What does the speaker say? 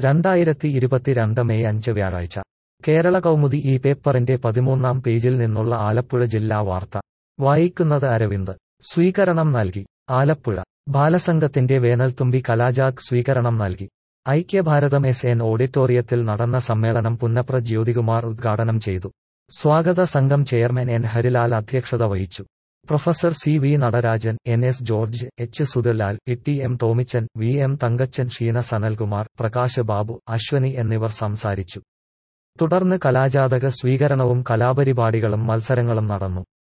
രണ്ടായിരത്തി ഇരുപത്തിരണ്ട് മെയ് അഞ്ച് വ്യാഴാഴ്ച കേരള കൗമുദി ഈ പേപ്പറിന്റെ പതിമൂന്നാം പേജിൽ നിന്നുള്ള ആലപ്പുഴ ജില്ലാ വാർത്ത വായിക്കുന്നത് അരവിന്ദ് സ്വീകരണം നൽകി ആലപ്പുഴ ബാലസംഘത്തിന്റെ വേനൽത്തുമ്പി കലാജാഗ് സ്വീകരണം നൽകി ഐക്യഭാരതം എസ് എൻ ഓഡിറ്റോറിയത്തിൽ നടന്ന സമ്മേളനം പുന്നപ്ര ജ്യോതികുമാർ ഉദ്ഘാടനം ചെയ്തു സ്വാഗത സംഘം ചെയർമാൻ എൻ ഹരിലാൽ അധ്യക്ഷത വഹിച്ചു professor C V Natarajan N S George H Sudharlal E M Tomichan V M Thankachan Sheena Sanalkumar Prakash Babu Ashwani എന്നിവർ സംസാരിച്ചു തുടർന്ന് കലാജാതക സ്വീകരണവും കലാപരിപാടികളും മത്സരങ്ങളും നടന്നു